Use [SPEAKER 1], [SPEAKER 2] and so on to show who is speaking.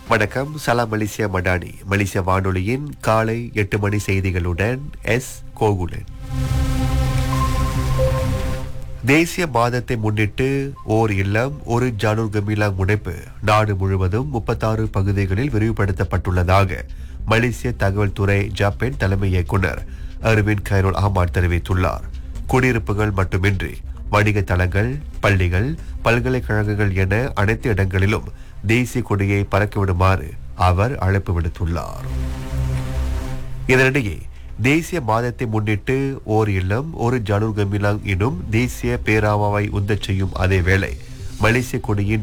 [SPEAKER 1] வணக்கம் சலாம் மலேசியா மடானி மலேசிய வானொலியின் காலை எட்டு மணி செய்திகளுடன் எஸ் கோகுலன் தேசிய மாதத்தை முன்னிட்டு ஓர் இல்லம் ஒரு ஜானூர் கமிலா முனைப்பு நாடு முழுவதும் முப்பத்தாறு பகுதிகளில் விரிவுபடுத்தப்பட்டுள்ளதாக மலேசிய தகவல் துறை ஜப்பான் தலைமை இயக்குனர் அரவிந்த் கைரோல் அஹ்மத் தெரிவித்துள்ளார் குடியிருப்புகள் மட்டுமின்றி வணிக தளங்கள் பள்ளிகள் பல்கலைக்கழகங்கள் என அனைத்து இடங்களிலும் தேசிய கொடியை பறக்கவிடுமாறு அவர் அழைப்பு விடுத்துள்ளார் இதனிடையே தேசிய மாதத்தை முன்னிட்டு ஓர் இல்லம் ஒரு ஜனூர் கமிலாங் எனும் தேசிய பேராவாவை உந்தச் செய்யும் அதே வேளை மலேசிய கொடியின்